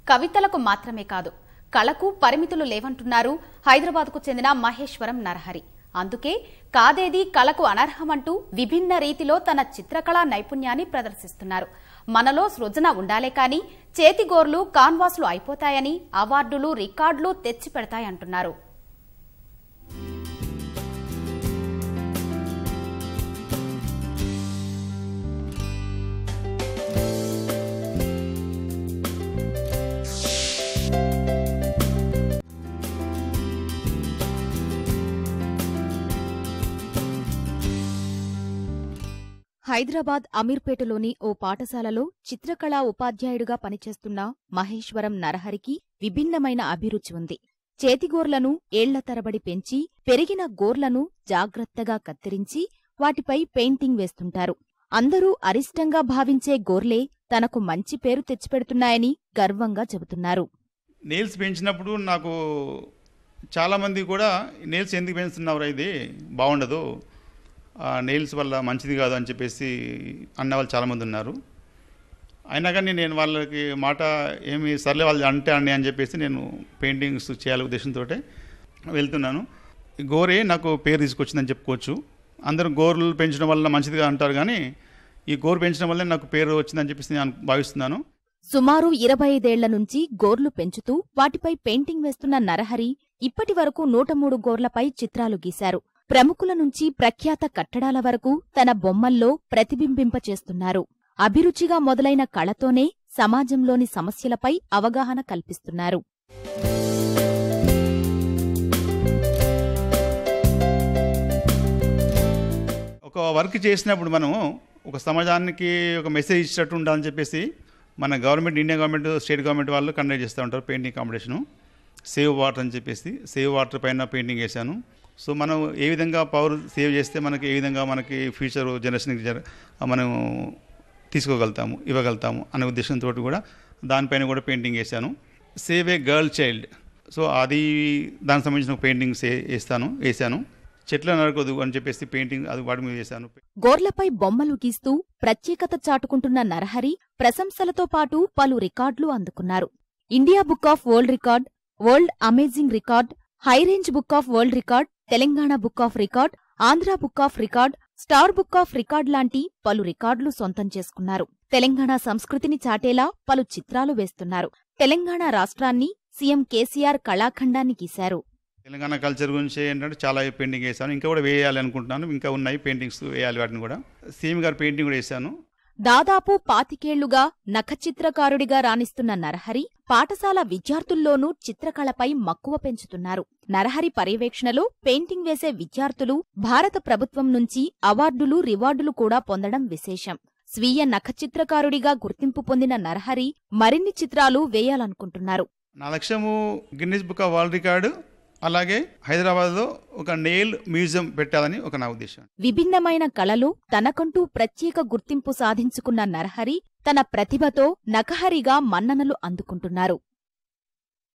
కవితలకు మాత్రమే కాదు కళకు పరిమితులు లేవంటున్నారు హైదరాబాద్కు చెందిన మహేశ్వరం నరహరి అందుకే కాదేది కళకు అనర్హమంటూ విభిన్న రీతిలో తన చిత్రకళా నైపుణ్యాన్ని ప్రదర్శిస్తున్నారు మనలో సృజన ఉండాలే కానీ చేతిగోర్లు కాన్వాస్లు అయిపోతాయని అవార్డులు రికార్డులు తెచ్చి పెడతాయంటున్నారు హైదరాబాద్ అమీర్పేటలోని ఓ పాఠశాలలో చిత్రకళా ఉపాధ్యాయుడిగా పనిచేస్తున్న మహేశ్వరం నరహరికి విభిన్నమైన అభిరుచి ఉంది చేతిగోర్లను ఏళ్ల తరబడి పెంచి పెరిగిన గోర్లను జాగ్రత్తగా కత్తిరించి వాటిపై పెయింటింగ్ వేస్తుంటారు అందరూ అరిష్టంగా భావించే గోర్లే తనకు మంచి పేరు తెచ్చిపెడుతున్నాయని గర్వంగా చెబుతున్నారు నెయిల్స్ పెంచినప్పుడు నాకు చాలామంది కూడా నెయిల్స్ ఎందుకు పెంచుతున్నావురా ఇది బాగుండదు ఆ నెయిల్స్ వల్ల మంచిది కాదు అని చెప్పేసి అన్న వాళ్ళు చాలామంది ఉన్నారు అయినా కానీ నేను వాళ్ళకి మాట ఏమి సర్లే వాళ్ళు అంటే అండి అని చెప్పేసి నేను పెయింటింగ్స్ చేయాలి ఉద్దేశంతో వెళ్తున్నాను ఈ గోరే నాకు పేరు తీసుకొచ్చిందని చెప్పుకోవచ్చు అందరూ గోర్లు పెంచడం వల్ల మంచిదిగా అంటారు కానీ ఈ గోరు పెంచడం వల్ల నాకు పేరు వచ్చిందని చెప్పేసి నేను భావిస్తున్నాను సుమారు ఇరవై ఐదేళ్ల నుంచి గోర్లు పెంచుతూ వాటిపై పెయింటింగ్ వేస్తున్న నరహరి ఇప్పటి వరకు నూట మూడు గోర్లపై చిత్రాలు గీశారు ప్రముఖుల నుంచి ప్రఖ్యాత కట్టడాల వరకు తన బొమ్మల్లో ప్రతిబింబింపచేస్తున్నారు అభిరుచిగా మొదలైన కళతోనే సమాజంలోని సమస్యలపై అవగాహన కల్పిస్తున్నారు ఒక వర్క్ చేసినప్పుడు మనము ఒక సమాజానికి ఒక మెసేజ్ ఇచ్చినట్టు ఉండాలని చెప్పేసి మన government Indian government state government వాళ్ళు కండక్ట్ చేస్తూ ఉంటారు పెయింటింగ్ కాంపిటీషను సేవ్ వాటర్ అని చెప్పేసి సేవ్ వాటర్ పైన పెయింటింగ్ వేశాను సో మనం ఏ విధంగా పవర్ సేవ్ చేస్తే మనకి ఏ విధంగా మనకి ఫ్యూచర్ జనరేషన్కి జర మనం తీసుకోగలుగుతాము ఇవ్వగలుగుతాము అనే ఉద్దేశంతో కూడా దానిపైన కూడా పెయింటింగ్ వేశాను save a girl child so అది దానికి సంబంధించిన పెయింటింగ్స్ వేస్తాను వేసాను చెట్లు నరకొద్దు అని చెప్పేసి పెయింటింగ్ అది వాటి మీద వేశాను గోర్లపై బొమ్మలు గీస్తూ ప్రత్యేకత చాటుకుంటున్న నరహరి ప్రశంసలతో పాటు పలు రికార్డులు అందుకున్నారు India book of world record world amazing record high range book of world record Telangana book of record Andhra book of record star book of record లాంటి పలు రికార్డులు సొంతం చేసుకున్నారు తెలంగాణ సంస్కృతిని చాటేలా పలు చిత్రాలు వేస్తున్నారు తెలంగాణ రాష్ట్రాన్ని సీఎం కేసీఆర్ కళాఖండాన్ని గీశారు తెలంగాణ కల్చర్ గురించి ఏంటంటే చాలా పెయింటింగ్ వేసాను ఇంకా కూడా వేయాలి అనుకుంటున్నాను ఇంకా ఉన్నాయి పెయింటింగ్స్ వేయాలి వాటిని కూడా సీఎం గారు పెయింటింగ్ కూడా వేసాను దాదాపు పాతికేళ్లుగా నఖచిత్రకారుడిగా రాణిస్తున్న నరహరి పాఠశాల విద్యార్థుల్లోనూ చిత్రకళపై మక్కువ పెంచుతున్నారు నరహరి పర్యవేక్షణలో పెయింటింగ్ వేసే విద్యార్థులు భారత ప్రభుత్వం నుంచి అవార్డులు రివార్డులు కూడా పొందడం విశేషం స్వీయ నఖచిత్రకారుడిగా గుర్తింపు పొందిన నరహరి మరిన్ని చిత్రాలు వేయాలనుకుంటున్నారు నా లక్ష్యము Guinness book of world record అలాగే హైదరాబాద్లో ఒక నెయిల్ మ్యూజియం పెట్టాలని ఒక నా ఉద్దేశం విభిన్నమైన కళలో తనకంటూ ప్రత్యేక గుర్తింపు సాధించుకున్న నరహరి తన ప్రతిభతో నఖహరిగా మన్ననలు అందుకుంటున్నారు